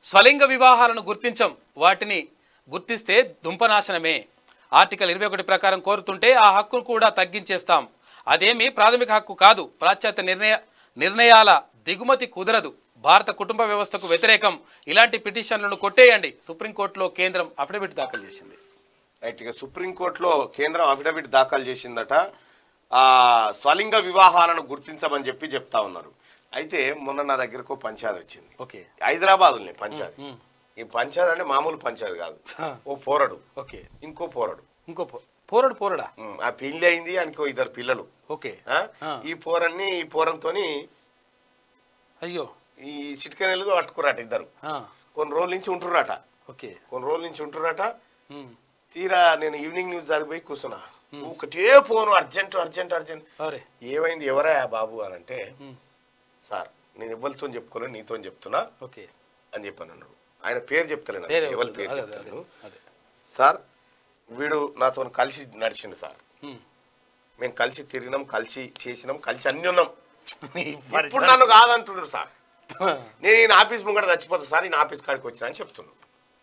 స్వలింగ వివాహాలను గుర్తించం వాటిని గుర్తిస్తే దుంపనాశనమే ఆర్టికల్ ఇరవై ఒకటి ప్రకారం కోరుతుంటే ఆ హక్కును కూడా తగ్గించేస్తాం అదేమి ప్రాథమిక హక్కు కాదు పాశ్చాత్య నిర్ణయ నిర్ణయాల దిగుమతి కుదరదు భారత కుటుంబ వ్యవస్థకు వ్యతిరేకం ఇలాంటి పిటిషన్లను కొట్టేయండి సుప్రీంకోర్టులో కేంద్రం అఫిడవిట్ దాఖలు చేసింది రైట్ ఇక సుప్రీంకోర్టులో కేంద్రం అఫిడవిట్ దాఖలు చేసిందట ఆ స్వలింగ వివాహాలను గుర్తించమని చెప్పి చెప్తా ఉన్నారు అయితే మొన్న నా దగ్గరకు ఓ పంచాయతీ వచ్చింది ఓకే హైదరాబాద్ ఉన్నాయి పంచాయతీ ఉమ్. ఈ పంచాయతీ అంటే మామూలు పంచాయతీ కాదు హ. ఓ పోరడు ఓకే ఇంకో పోరడు ఇంకో పో- పోరడు పోరడా ఉమ్, ఆ పెళ్లి అయింది అనుకో ఇద్దరు పిల్లలు ఓకే ఆ? ఆ. ఈ పోరన్ని ఈ పోరంతోని అయ్యో ఈ సిటికనెలు పట్టుకురాట ఇద్దరు ఆ, కొన్ని రోజుల నుంచి ఉంటుర్రట ఓకే కొన్ని రోజుల నుంచి ఉంటుర్రట ఉమ్. తీరా నేను ఈవినింగ్ న్యూస్ చదివిపోయి కూర్చున్నా ఒకటే ఫోను అర్జెంట్ అర్జెంట్ అర్జెంట్ అరే ఏమైంది ఎవరా బాబు అని అంటే ఉమ్. సార్ నేను ఎవరితో చెప్పుకోలేదు నీతో చెప్తున్నా ఓకే అని చెప్పాను అన్నాడు ఆయన పేరు చెప్తలేను వేరే ఎవరి వాళ్ళు. పేరు అదే, అదే, చెప్తాను అదే. సార్ వీడు నాతో కలిసి నడిచిండు సార్ ఉమ్. మేము కలిసి తిరిగినాం కలిసి చేసినాం కలిసి అన్ని ఉన్నాం నీ ఇప్పుడు పరిచయం. నన్ను కాదంటున్నాడు సార్ నేను ఈయన ఆఫీస్ ముంగట చచ్చిపోతా సార్ ఈయన ఆఫీస్ కాడికి వచ్చినా అని చెప్తున్నాడు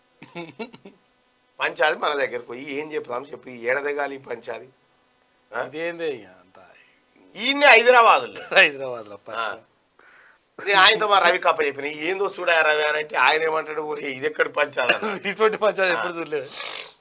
పంచాది మన దగ్గరకు పోయి ఏం చెప్తాం చెప్పి ఏడదగాలి ఈ పంచాది ఆ? ఇదేందే ఇక అంతా ఈయన్నే హైదరాబాద్లో హైదరాబాద్ లో ఆ. నేను ఆయనతో మా రవి కప్ప చెప్పిన ఏందో చూడా రవి అని అంటే ఆయన ఏమంటాడు "ఓ, ఇది ఎక్కడ పంచాలి అన్నాడు. ఇటువంటి పంచాయతీ ఎప్పుడు చూడలేదు